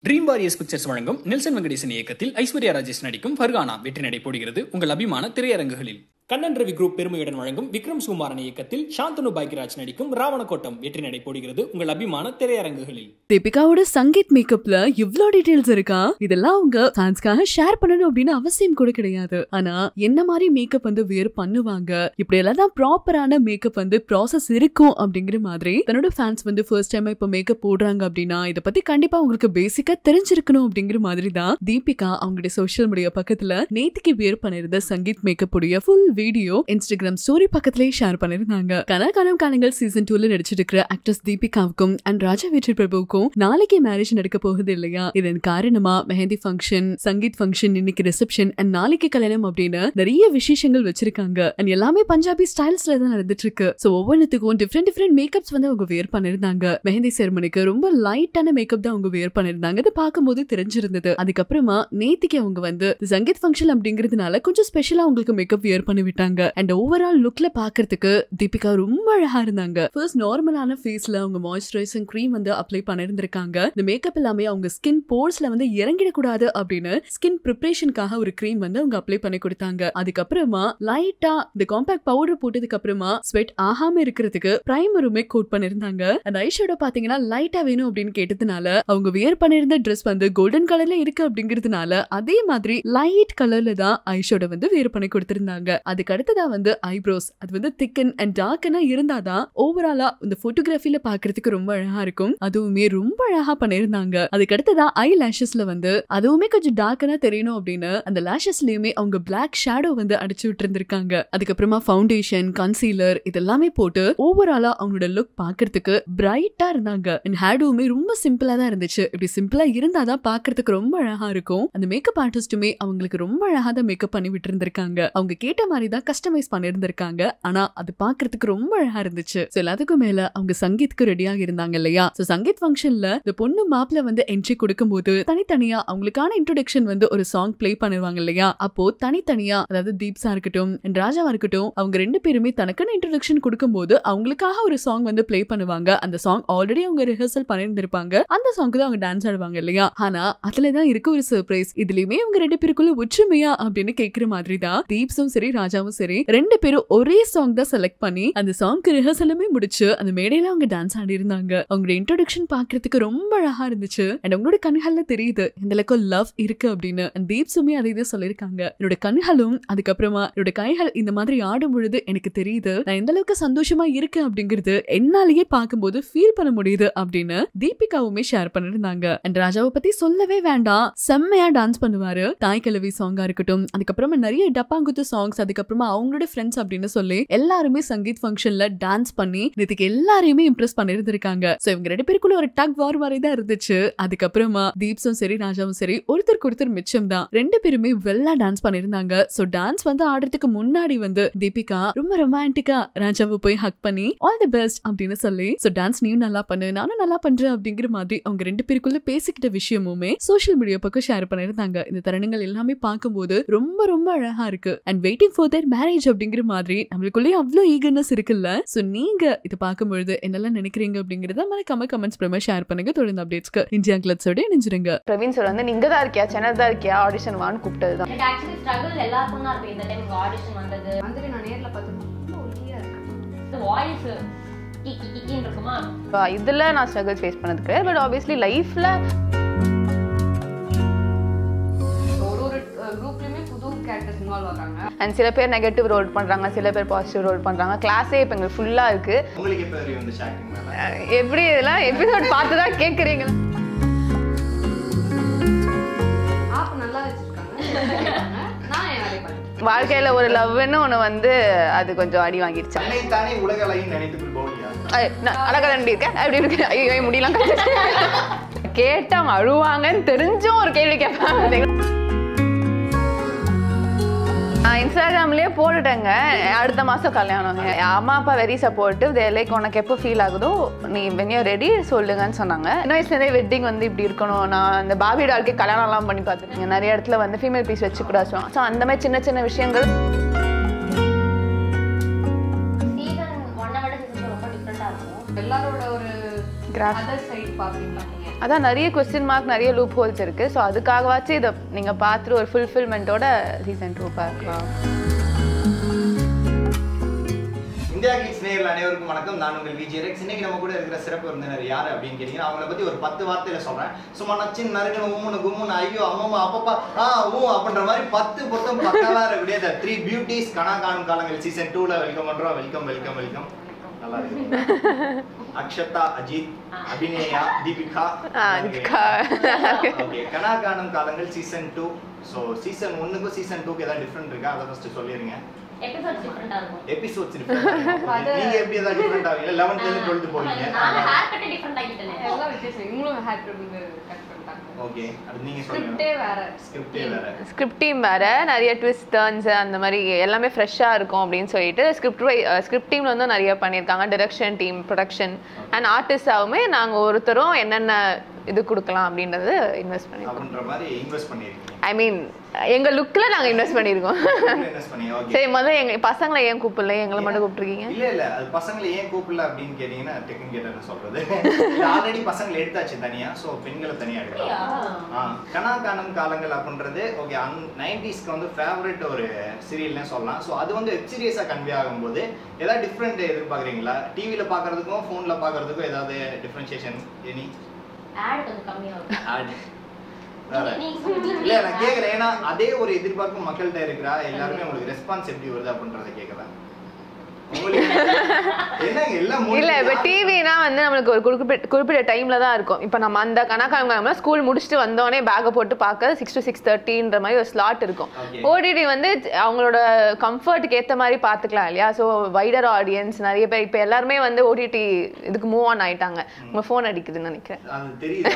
Dream warriors pictures வழங்கும் நெல்சன் வெங்கடேசன் இயக்கத்தில் ஐஸ்வர்யா ராஜேஷ் நடிக்கும் ஃபர்கானா வெற்றி நடை போடுகிறது உங்கள் அபிமான திரையரங்குகளில் கண்ணன் ரவி குரூப் பெருமையுடன் வழங்கும் விக்ரம் சுகுமாரன் இயக்கத்தில் சாந்தனு பாக்யராஜ் நடிக்கும் ராவணக்கோட்டம் வெற்றி நடை போடுகிறது உங்கள் அபிமான திரையரங்குகளில் தீபிகாவோட சங்கீத் மேக்கப்ல இவ்ளோ டீடைல்ஸ் இருக்கா இதெல்லாம் அவங்க ஃபேன்ஸ்க்காக ஷேர் பண்ணணும் அப்படின்னு அவசியம் கூட கிடையாது ஆனா என்ன மாதிரி மேக்கப் வந்து வேர் பண்ணுவாங்க இப்படி எல்லாம் தான் ப்ராப்பரான மேக்கப் வந்து ப்ராசஸ் இருக்கும் அப்படிங்கிற மாதிரி தன்னோட ஃபேன்ஸ் வந்து ஃபர்ஸ்ட் டைம் இப்ப மேக்கப் போடுறாங்க அப்படின்னா இத பத்தி கண்டிப்பா உங்களுக்கு பேசிக்கா தெரிஞ்சிருக்கணும் அப்படிங்கிற மாதிரி தான் தீபிகா அவங்களுடைய சோஷியல் மீடியா பக்கத்துல நேத்திக்கு வேர் பண்ணிருந்த சங்கீத் மேக்கப் உடைய ஃபுல் வீடியோ இன்ஸ்டாகிராம் ஸ்டோரி பக்கத்திலேயே ஷேர் பண்ணிருந்தாங்க கனா காலம் காலங்கள் சீசன் டூல நடிச்சிட்டு இருக்கிற ஆக்ட்ரஸ் தீபிகாவுக்கும் அண்ட் ராஜா வெற்றி பிரபுவுக்கும் நாளைக்கு மேரேஜ் நடக்க போகுது இல்லையா இதன் காரணமா மெஹந்தி ஃபங்க்ஷன் சங்கீத் ஃபங்க்ஷன் இன்னைக்கு ரிசப்ஷன் அண்ட் நாளைக்கு கல்யாணம் அப்படின்னு நிறைய விசேஷங்கள் வச்சிருக்காங்க அண்ட் எல்லாமே பஞ்சாபி ஸ்டைல்ஸ்ல தான் நடந்துட்டு இருக்கு சோ ஒவ்வொன்றுத்துக்கும் டிஃப்ரெண்ட் டிஃப்ரெண்ட் மேக்கப்ஸ் வந்து அவங்க வேர் பண்ணிருந்தாங்க மெஹந்தி செரமனிக்கு ரொம்ப லைட்டான மேக்கப் தான் அவங்க வேர் பண்ணிருந்தாங்க இது பார்க்கும்போது தெரிஞ்சிருந்தது அதுக்கப்புறமா நேத்திக்கு அவங்க வந்து சங்கீத் ஃபங்க்ஷன் அப்படிங்கிறதுனால கொஞ்சம் ஸ்பெஷலா அவங்களுக்கு மேக்கப் வியர் பண்ணி விட்டாங்க அண்ட் ஓவரால் லுக்ல பாக்குறதுக்கு தீபிகா ரொம்ப அழகா இருந்தாங்க ஃபர்ஸ்ட் நார்மலான ஃபேஸ்ல அவங்க மாய்ஸ்சரைசிங் க்ரீம் வந்து அப்ளை பண்ணிருந்திருக்காங்க இந்த மேக்கப் எல்லாமே அவங்க ஸ்கின் போர்ஸ்ல வந்து இறங்கிடக்கூடாது அப்படின்னு ஸ்கின் ப்ரிப்பரேஷனுக்காக ஒரு க்ரீம் வந்து அவங்க அப்ளை பண்ணி கொடுத்தாங்க அதுக்கப்புறமா லைட்டா இந்த காம்பாக்ட் பவுடர் போட்டதுக்கு அப்புறமா ஸ்வெட் ஆகாம இருக்கிறதுக்கு பிரைமருமே கோட் பண்ணிருந்தாங்க அந்த ஐஷேடோ பாத்தீங்கன்னா லைட்டா வேணும் அப்படின்னு கேட்டதுனால அவங்க வியர் பண்ணிருந்த ட்ரெஸ் வந்து கோல்டன் கலர்ல இருக்கு அப்படிங்கிறதுனால அதே மாதிரி லைட் கலர்ல தான் ஐஷேடோ வந்து வியர் பண்ணி கொடுத்திருந்தாங்க அதுக்கு அடுத்ததா வந்து ஐப்ரோஸ் அது வந்து திக்கன் அண்ட் டார்க்கனா இருந்தாதான் ஓவராலா இந்த போட்டோகிராஃபில பாக்குறதுக்கு ரொம்ப அழகா இருக்கும் அதுவுமே ரொம்ப அழகா பண்ணிருந்தாங்க அதுக்கு அடுத்ததா ஐ லேஷஸ்ல வந்து அதுவுமே கொஞ்சம் டார்க்கனா தெரியணும் அப்படின்னு அந்த லேஷஸ்லயுமே அவங்க பிளாக் ஷேடோ வந்து அடிச்சு விட்டு இருந்திருக்காங்க அதுக்கப்புறமா ஃபவுண்டேஷன் கன்சீலர் இதெல்லாமே போட்டு ஓவராலா அவங்களோட லுக் பாக்குறதுக்கு பிரைட்டா இருந்தாங்க அண்ட் ஹேடோவுமே ரொம்ப சிம்பிளா தான் இருந்துச்சு இப்படி சிம்பிளா இருந்தாதான் பாக்குறதுக்கு ரொம்ப அழகா இருக்கும் அந்த மேக்கப் ஆர்டிஸ்ட்டுமே அவங்களுக்கு ரொம்ப அழகா தான் மேக்கப் பண்ணி விட்டு இருந்திருக்காங்க அவங்க கேட்ட மாதிரி தான் கஸ்டமைஸ் பண்ணிருந்திருக்காங்க ஆனா அது பாக்குறதுக்கு ரொம்ப அழகா இருந்துச்சு So, எல்லாத்துக்கும் மேல அவங்க சங்கீத்துக்கு ரெடியாக இருந்தாங்க இல்லையா சோ சங்கீத் ஃபங்க்ஷன்ல இந்த பொண்ணு மாப்பிள்ள வந்து என்ட்ரி கொடுக்கும்போது தனித்தனியா அவங்களுக்கான இன்ட்ரோடக்ஷன் வந்து ஒரு சாங் ப்ளே பண்ணிருவாங்க இல்லையா அப்போ தனித்தனியா அதாவது தீப்ஸா இருக்கட்டும் and ராஜாவா இருக்கட்டும் அவங்க ரெண்டு பேருமே தனக்கான இன்ட்ரோடக்ஷன் கொடுக்கும்போது அவங்களுக்காக ஒரு சாங் வந்து ப்ளே பண்ணுவாங்க அந்த சாங் ஆல்ரெடி அவங்க ரிஹர்சல் பண்ணிருந்திருப்பாங்க அந்த சாங்க்கு தான் அவங்க டான்ஸ் ஆடுவாங்க இல்லையா ஆனா அதுல தான் இருக்க ஒரு சர்ப்ரைஸ் இதுலயுமே அவங்க ரெண்டு பேருக்குள்ள ஒற்றுமையா அப்படின்னு கேக்குற மாதிரி தான் தீப்ஸும் சரி ராஜாவும் சரி ரெண்டு பேரும் ஒரே சாங் தான் செலக்ட் பண்ணி அந்த சாங்க்கு ரிஹர்சலுமே முடிச்சு அந்த மேடையில அவங்க டான்ஸ் ஆடி இருந்தாங்க அவங்களோட இன்ட்ரோடக்ஷன் பாக்குறதுக்கு ரொம்ப அழகா இருந்துச்சு அண்ட் அவங்களோட கண்கள்ல தெரியுது இந்த அளவுக்கு லவ் இருக்கு அப்படின்னு அண்ட் தீப்ஸுமே அதை இதை சொல்லியிருக்காங்க என்னோட கண்களும் அதுக்கப்புறமா என்னோட கைகள் இந்த மாதிரி ஆடும் பொழுது எனக்கு தெரியுது நான் எந்த அளவுக்கு சந்தோஷமா இருக்கேன் அப்படிங்கிறது என்னாலேயே பார்க்கும்போது ஃபீல் பண்ண முடியுது அப்படின்னு தீபிகாவுமே ஷேர் பண்ணிருந்தாங்க அண்ட் ராஜாவை பத்தி சொல்லவே வேண்டாம் செம்மையா டான்ஸ் பண்ணுவாரு தாய் கிழவி சாங்கா இருக்கட்டும் அதுக்கப்புறமா நிறைய டப்பாங்குத்து சாங்ஸ் அதுக்கப்புறமா அவங்களோட ஃப்ரெண்ட்ஸ் அப்படின்னு சொல்லி எல்லாருமே சங்கீத் ஃபங்க்ஷன்ல டான்ஸ் பண்ணி நேத்துக்கு எல்லாரையுமே இம்ப்ரெஸ் பண்ணிருந்திருக்காங்க சோ இவங்க ரெண்டு பேருக்குள்ள ஒரு டக் வார் மாதிரி தான் இருந்துச்சு அதுக்கப்புறமா தீப்ஸும் சரி ராஜாவும் சரி ஒருத்தருக்கு ஒருத்தர் மிச்சம் தான் ரெண்டு பேருமே வெள்ளா டான்ஸ் பண்ணிருந்தாங்க சோ டான்ஸ் வந்து ஆடுறதுக்கு முன்னாடி வந்து தீபிகா ரொம்ப ரொமான்டிக்கா ராஜாவை போய் ஹக் பண்ணி ஆல் தி பெஸ்ட் அப்படின்னு சொல்லி சோ டான்ஸ் நீயும் நல்லா பண்ணு நானும் நல்லா பண்றேன் அப்படிங்கிற மாதிரி அவங்க ரெண்டு பேருக்குள்ள பேசிக்கிட்ட விஷயமுமே சோஷியல் மீடியா பக்கம் ஷேர் பண்ணிருந்தாங்க இந்த தருணங்கள் எல்லாமே பார்க்கும்போது ரொம்ப ரொம்ப அழகா இருக்கு and waiting for their marriage அப்படிங்கிற மாதிரி நம்மளுக்குள்ளேயே அவ்வளோ ஈகர்னஸ் இருக்குல்ல சோ நீங்க இது பார்க்கும்பொழுது என்னெல்லாம் நினைக்கிறீங்க அப்படிங்கறத மறக்காம கமெண்ட்ஸ் மூலமா ஷேர் பண்ணுங்க தொடர்ந்து அப்டேட்ஸ்க்கு இந்தியா கிளப்ஸோட இணைஞ்சிருங்க பிரவீன் சார் வந்து நீங்க தான் இருக்கியா சென்னை தான் இருக்கியா ஆடிஷன் வான்னு கூப்பிட்டது தான் எனக்கு ஆக்சுவலி ஸ்ட்ரகிள் எல்லாருக்கும் தான் இருக்கும் இந்த டைம் ஆடிஷன் வந்தது வந்துட்டு நான் நேர்ல பார்த்து ரொம்ப ஒல்லியா இருக்கு வாய்ஸ் கிக்கி கிக்கின்னு இருக்குமா இதுல நான் ஸ்ட்ரகிள் ஃபேஸ் பண்ணது கிடையாது பட் ஆப்வியஸ்லி லைஃப்ல ஒரு ஒரு குரூப்லயுமே புது கேரக்டர்ஸ் இன்வால்வ் ஆகாங்க அண்ட் சில பேர் நெகட்டிவ் ரோல் பண்றாங்க சில பேர் பாசிட்டிவ் ரோல் பண்றாங்க கிளாஸே இப்போ எங்களுக்கு ஃபுல்லா இருக்கு உங்களுக்கு எப்போ வரையும் வந்து ஆக்டிங் மேலே அஹ் எப்படி இதெல்லாம் எபிசோட் பார்த்து தான் கேட்குறீங்க ஆப் நல்லா வச்சிருக்காங்க நான் என் வேலையை பார்த்தேன் வாழ்க்கையில ஒரு லவ்னு ஒன்று வந்து அது கொஞ்சம் அடி வாங்கிடுச்சு தன்னை தானே உலக அலையும் நினைத்து போலியா ஐய், நான் அழகா ரெண்டு இருக்கேன் அப்படி இருக்கு ஐயோ ஐயோ, முடியலாம் கேட்டு அவங்க அழுவாங்கன்னு தெரிஞ்சும் ஒரு கேள்வி கேட்பாங்க நான் இன்ஸ்டாகிராம்லயே போட்டுட்டேங்க அடுத்த மாசம் கல்யாணம் என் அம்மா அப்பா வெரி சப்போர்ட்டிவ் தே லைக் உனக்கு எப்போ ஃபீல் ஆகுதோ நீ வெனியோ ரெடி சொல்லுங்கன்னு சொன்னாங்க சின்ன வயசுலேருந்தே வெட்டிங் வந்து இப்படி இருக்கணும் நான் இந்த பாபி டால்கே கல்யாணம்லாம் பண்ணி பார்த்துருக்கேன் நிறைய இடத்துல வந்து ஃபீமேல் பீஸ் வச்சுக்கூடாது ஸோ அந்த மாதிரி சின்ன சின்ன விஷயங்கள் சீசன் ஒன்னை விட சீசன் ரொம்ப டிஃப்ரெண்டா இருக்கும் எல்லாரோட ஒரு Graph. அதர் சைடு பாப்பீங்களா நீங்க அதான் நிறைய கொஸ்டின் மார்க் நிறைய லூப் ஹோல்ஸ் இருக்கு ஸோ அதுக்காகவாச்சும் இதை நீங்க பார்த்துட்டு ஒரு ஃபுல்ஃபில்மெண்ட்டோட சீசன் டூ பார்க்கலாம் இந்தியா கிட்ஸ் நேரில் அனைவருக்கும் வணக்கம் நான் உங்கள் விஜய் ரெக்ஸ் இன்னைக்கு நம்ம கூட இருக்கிற சிறப்பு விருந்தினர் யார் அப்படின்னு கேட்டீங்கன்னா அவங்கள பத்தி ஒரு பத்து வார்த்தையில சொல்றேன் சும்மா நச்சின் நறுக்கணும் உம்முன்னு கும்முன்னு ஐயோ அம்மம்மா அப்பப்பா ஆ ஊ அப்படின்ற மாதிரி பத்து பொருத்தம் பக்காவா இருக்கக்கூடிய த்ரீ பியூட்டிஸ் கனா காணும் காலங்கள் சீசன் டூல வெல்கம் பண்றோம் வெல்கம் வெல்கம் வெல்கம் நல்லா இருக்கு அக்ஷதா அஜித் அபிநயா தீபிகா ஆ, Deepika. Okay Kana Kaanum Kaalangal season two so season ஒன்னுக்கும் சீசன் டூக்கு ஏதாவது டிஃப்ரெண்ட் இருக்கா அதை ஃபர்ஸ்ட் சொல்லிருங்க எபிசோட் டிஃப்ரெண்டா இருக்கும் எபிசோட்ஸ் நீங்க எப்படி ஏதாவது டிஃபரெண்ட் ஆவீங்க 11th ல இருந்து 12th போவீங்க நான் ஹேர் கட் டிஃப்ரெண்ட் ஆகிட்டேன் எல்லாம் வித்தியாசம் இவங்களும் ஹேர் ட்ரிபிள் கட் பண்ணிட்டாங்க ஓகே அது நீங்க ஸ்கிரிப்டே சொல்லுங்க வேற ஸ்கிரிப்டே வேற ஸ்கிரிப்ட் டீம் வேற நிறைய ட்விஸ்ட் டர்ன்ஸ் அந்த மாதிரி எல்லாமே ஃப்ரெஷ்ஷாக இருக்கும் அப்படின்னு சொல்லிட்டு ஸ்கிரிப்ட் ஸ்கிரிப்ட் டீம்ல வந்து நிறைய பண்ணியிருக்காங்க டிரெக்ஷன் டீம் ப்ரொடக்ஷன் அண்ட் ஆர்டிஸ்டாவுமே நாங்கள் ஒருத்தரும் என்னென்ன இது கொடுக்கலாம் அப்படின்றது இன்வெஸ்ட் பண்ணியிருக்கோம் அப்படின்ற மாதிரி இன்வெஸ்ட் பண்ணிருக்கீங்க ஐ மீன் எங்க லுக்ல நாங்கள் இன்வெஸ்ட் பண்ணியிருக்கோம் இன்வெஸ்ட் பண்ணி ஓகே சரி முதல்ல எங்க பசங்களை ஏன் கூப்பிடல எங்களை மட்டும் கூப்பிட்டுருக்கீங்க இல்ல இல்ல அது பசங்களை ஏன் கூப்பிடல அப்படின்னு கேட்டீங்கன்னா டெக்னிக் கேட்டர் சொல்றது ஆல்ரெடி பசங்களை எடுத்தாச்சு தனியா சோ பெண்களை தனியா எடுக்கலாம் ஆ கனா காணும் காலங்கள் அப்படின்றது ஓகே அந் நைன்டிஸ்க்கு வந்து ஃபேவரட் ஒரு சீரியல்னே சொல்லலாம் ஸோ அது வந்து வெப் சீரியஸாக கன்வே ஆகும்போது ஏதாவது டிஃப்ரெண்ட் எதிர்பார்க்குறீங்களா டிவியில் பார்க்கறதுக்கும் ஃபோனில் பார்க்கறதுக்கும் ஏதாவது டிஃப்ரென்ஷியேஷன் எனி ஆட் கொஞ்சம் கம்மியா இருக்கும் ஆட் நீங்க சொல்லுங்க. இல்ல நான் கேக்குறேன் ஏன்னா அதே ஒரு எதிர்பார்ப்பு மக்கள்கிட்ட இருக்கிறா எல்லாருமே உங்களுக்கு ரெஸ்பான்ஸ் எப்படி வருது அப்படின்றத கேட்கலாம் உங்களுக்கு என்னங்க எல்லாம் இல்ல இப்ப முடிஞ்சு- டிவினா வந்து நம்மளுக்கு ஒரு குறிப்பிட்ட குறிப்பிட்ட டைம்ல தான் இருக்கும் இப்ப நம்ம அந்த கணக்கான ஸ்கூல் முடிச்சுட்டு வந்தோடனே பேக்கை போட்டு பார்க்க சிக்ஸ் டு சிக்ஸ் தேர்ட்டின்ற மாதிரி ஒரு ஸ்லாட் இருக்கும் Okay. ஓடிடி வந்து அவங்களோட கம்ஃபர்ட்டுக்கு ஏத்த மாதிரி பாத்துக்கலாம் இல்லையா ஸோ வைடர் ஆடியன்ஸ் நிறைய பேர் இப்ப எல்லாருமே வந்து ஓடிடி இதுக்கு மூவ் ஆன் ஆயிட்டாங்க உங்க ஃபோன் அடிக்குதுன்னு நினைக்கிறேன் அது தெரியுது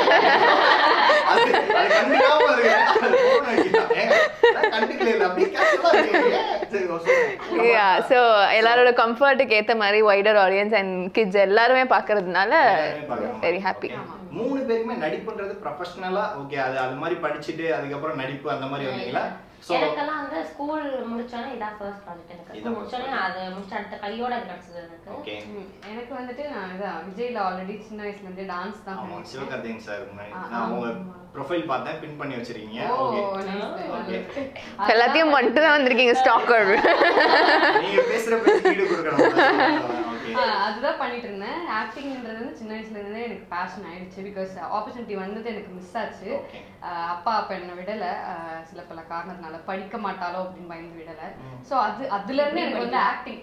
அது அது கண்டுக்காம இருக்கு. அது phone அடிக்குதா? ஏங்க, நான் கண்டுக்கல இல்ல. அப்படியே casual ஆ இருக்கீங்க. சரி, சொல்லுங்க. யா ஸோ எல்லாரோட கம்ஃபர்ட்டுக்கு ஏத்த மாதிரி வைடர் ஆடியன்ஸ் அண்ட் கிட்ஸ் எல்லாருமே பார்க்கறதுனால எல்லாருமே பார்க்கறாங்க. Very happy Okay. மூணு பேருமே நடிப்புன்றது ப்ரொஃபஷனலா ஓகே அது அது மாதிரி படிச்சுட்டு அதுக்கப்புறம் நடிப்பு அந்த மாதிரி வந்தீங்களா சோ எனக்கெல்லாம் வந்து ஸ்கூல் முடிச்சோன்னே இதான் ஃபர்ஸ்ட் ப்ராஜெக்ட் எனக்கு இதான் ஸ்கூல் முடிச்சோன்னே அது முடிச்ச அடுத்த கையோட அது கிடைச்சது எனக்கு ஓகே ம், எனக்கு வந்துட்டு நான் இதான் விஜய்ல ஆல்ரெடி சின்ன வயசுல இருந்தே டான்ஸ் தான் ஆமா பண்ணிருக்கேன். சிவகார்த்திகேயன் சார் முன்னாடி ஆ, நான் ஆமா. உங்க ப்ரொஃபைல் பார்த்தேன் பின் பண்ணி வச்சிருக்கீங்க ஓ ஓகே nice, Okay. நல்லது. எல்லாத்தையும் மட்டும் தான் வந்திருக்கீங்க ஸ்டாக்கர் நீங்க பேசுற பேச்சு வீடியோ கொடுக்கணும் ஓகே ஆ, அதுதான் பண்ணிட்டு இருந்தேன் ஆக்டிங்ன்றது வந்து சின்ன வயசுல இருந்தே எனக்கு பேஷன் ஆயிடுச்சு பிகாஸ் ஆப்பர்ச்சுனிட்டி வந்தது எனக்கு மிஸ் ஆச்சு Okay. ஆ, அப்பா அப்ப என்ன விடல ஆ, சில பல காரணத்தினால படிக்க மாட்டாளோ அப்படின்னு பயந்து விடல சோ அது அதுல இருந்து எனக்கு வந்து ஆக்டிங்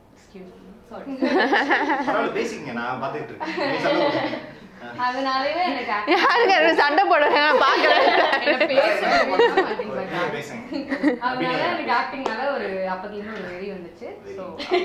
பரவாயில்ல பேசிக்கங்க நான் பார்த்துட்டு இருக்கேன் நீங்க சொல்லுங்க. அதனாலவே எனக்கு acting யாருங்க ரெண்டு சண்டை போடுறாங்க நான் பாக்குறேன் என்ன பேசவே வேணாம், I think like நீங்க that. பேசுங்க அதனால எனக்கு ஆக்டிங்னால ஒரு அப்பத்துல இருந்து ஒரு வெறி வந்துச்சு ஸோ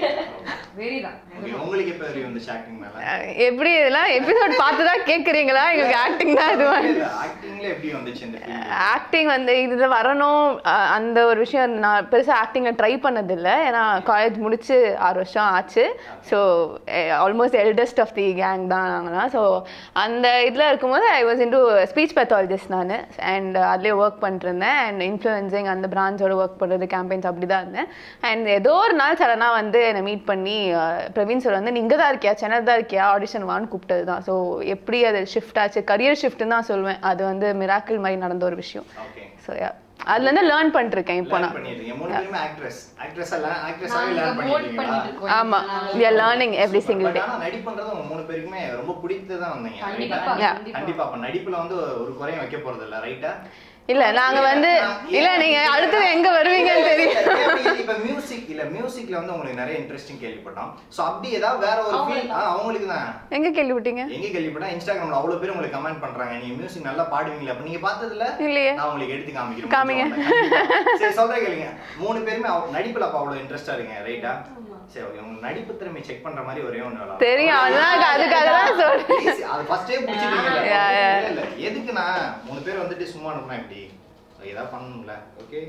வெறி தான் Okay, உங்களுக்கு எப்ப வரையும் வந்துச்சு ஆக்டிங் மேல எப்படி இதெல்லாம் எபிசோட் பார்த்து தான் கேட்குறீங்களா எங்களுக்கு ஆக்டிங் தான் இது ஆக்டிங்ல எப்படி வந்துச்சு இந்த ஃபீல்ட் ஆக்டிங் வந்து இது வரணும் அஹ் அந்த ஒரு விஷயம் நான் பெருசாக ஆக்டிங்கை ட்ரை பண்ணதில்லை ஏன்னா காலேஜ் முடிச்சு ஆறு வருஷம் ஆச்சு so almost eldest of the gang தான் நாங்களாம் ஸோ அந்த இதில் இருக்கும்போது I was into speech pathologist நான் அண்ட் அதுலேயே ஒர்க் பண்ணிருந்தேன் அண்ட் இன்ஃப்ளூயன்சிங் அந்த பிரான்ச்சோட ஒர்க் பண்ணுறது கேம்பெயின்ஸ் அப்படி தான் இருந்தேன் அண்ட் ஏதோ ஒரு நாள் சடனாக வந்து என்னை மீட் பண்ணி அஹ், பிரவீன் சார் வந்து நீங்கள் தான் இருக்கியா சென்னை தான் இருக்கியா ஆடிஷன் வான்னு கூப்பிட்டது தான் ஸோ எப்படி அது ஷிஃப்ட் ஆச்சு கரியர் ஷிஃப்ட்னு தான் சொல்லுவேன் அது வந்து மிராக்கிள் மாதிரி நடந்த ஒரு விஷயம் ஓகே ஸோ அதுலேருந்து லேர்ன் பண்ணிருக்கேன் இப்போ லேர்ன் நான் பண்ணிருக்கீங்க மூணு பேருமே ஆக்ட்ரஸ் ஆக்ட்ரஸ் எல்லாம் ஆக்ட்ரஸாவே நாங்க லேர்ன் vote பண்ணிட்டு பண்ணிருக்கீங்களா இருக்கோம் ஆமா we are learning every single day ஆனா நடிப்புன்றது உங்க மூணு பேருக்குமே ரொம்ப பிடித்து தான் வந்தீங்க கண்டிப்பா, right? Yeah. கண்டிப்பா அப்ப நடிப்புல வந்து ஒரு குறையும் வைக்க போறது இல்ல ரைட்டா இல்ல நாங்க வந்து இல்ல நீங்க அடுத்தது எங்க வருவீங்கன்னு தெரியும் இப்ப மியூசிக் இல்ல மியூசிக்ல வந்து உங்களுக்கு நிறைய இன்ட்ரெஸ்டிங் கேள்விப்பட்டோம் சோ அப்படி ஏதாவது வேற ஒரு ஃபீல் அவங்களுக்கு தான் எங்க கேள்விப்பட்டீங்க எங்க கேள்விப்பட்டா இன்ஸ்டாகிராம்ல அவ்வளவு பேர் உங்களுக்கு கமெண்ட் பண்றாங்க நீங்க மியூசிக் நல்லா பாடுவீங்களா அப்ப நீங்க பார்த்ததுல இல்லையே நான் உங்களுக்கு எடுத்து காமிக்கிறேன் காமிங்க. கண்டிப்பா. சரி சொல்றேன் கேளுங்க மூணு பேருமே அவ- நடிப்புல அப்ப அவ்வளவு இன்ட்ரெஸ்டா இருக்கீங்க ரைட்டா சரி ஓகே உங்க நடிப்பு திறமை செக் பண்ற மாதிரி ஒரே ஒண்ணு விளையாடலாம். தெரியும் அதுதான் அதுக்காக தான் சொல்றேன் Easy. அது ஃபர்ஸ்டே புடிச்சிட்டீங்கல்ல Yeah, yeah. இல்ல இல்ல எதுக்குன்னா மூணு பேர் வந்துட்டு சும்மா அனுப்புனா எப்படி So, ஏதாவது பண்ணணும்ல ஓகே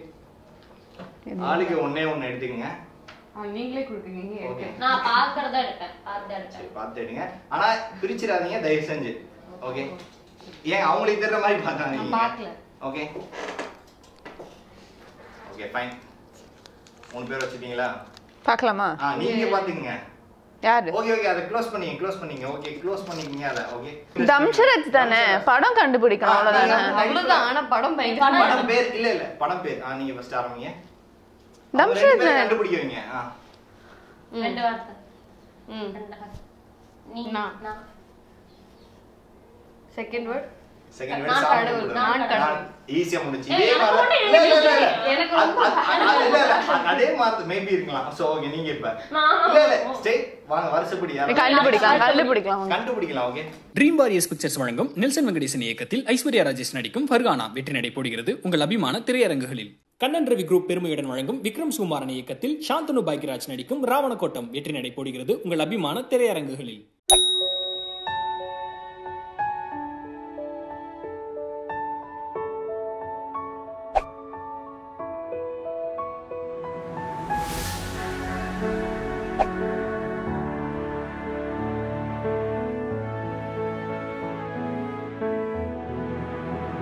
ஆளுக்கு ஒண்ணே ஒண்ணு எடுத்துக்கங்க ஆ, நீங்களே கொடுக்குறீங்க ஓகே எடுக்கிறேன் நான் பார்க்கறதா எடுப்பேன் பார்த்து எடுப்பேன் சரி பார்த்து எடுங்க ஆனா பிரிச்சிடாதீங்க தயவு செஞ்சு ஓகே ஏன் அவங்களுக்கு தெரியற மாதிரி நான் பார்க்காதீங்க பார்க்கல ஓகே ஓகே ஃபைன் மூணு பேர் வச்சுட்டீங்களா பார்க்கலாமா ஆ நீங்க பாத்துக்கங்க யாரு ஓகே ஓகே அதை க்ளோஸ் பண்ணீங்க க்ளோஸ் பண்ணீங்க ஓகே க்ளோஸ் பண்ணிக்கங்க அதை ஓகே தம்ஷரத் தானே படம் கண்டுபிடிக்கணும் அவ்வளவுதானே அவ்வளவுதான் ஆனா படம் பயங்கர படம் பேர் இல்ல இல்ல படம் பேர் ஆ நீங்க ஃபர்ஸ்ட் ஆரம்பிங்க தம்ஷரத் அவங்க ரெண்டு பேரும் தானே. கண்டுபிடிக்க வைங்க ஆ ரெண்டு வார்த்தை ம் ரெண்டு வார்த்தை நீ நான். நான் செகண்ட் வேர்ட் செகண்ட் நான் வேர்ட் கடவுள், சாப்பிடு நான் கடவுள். ஈஸியா முடிச்சு ஏய், இதே எனக்கு மாதிரி மட்டும் இல்ல இல்ல இல்ல இல்ல. எனக்கு அது- ரொம்ப அது- அது- இல்ல இல்ல அது- அதே மாதிரி மேபி இருக்கலாம் சோ ஓகே நீங்க இப்ப நான். இல்ல இல்ல ஸ்டே வாங்க வருஷப்படி யாரும் கண்டுபிடிக்கலாம் கண்டுபிடிக்கலாம் கண்டுபிடிக்கலாம் ஓகே ட்ரீம் வாரியர்ஸ் பிக்சர்ஸ் வழங்கும் நெல்சன் வெங்கடேசன் இயக்கத்தில் ஐஸ்வர்யா ராஜேஷ் நடிக்கும் ஃபர்கானா வெற்றி நடை போடுகிறது உங்கள் அபிமான திரையரங்குகளில் கண்ணன் ரவி குரூப் பெருமையுடன் வழங்கும் விக்ரம் சுகுமாரன் இயக்கத்தில் சாந்தனு பாக்யராஜ் நடிக்கும் ராவணக்கோட்டம் வெற்றி நடை போடுகிறது உங்கள் அபிமான திரையரங்குகளில்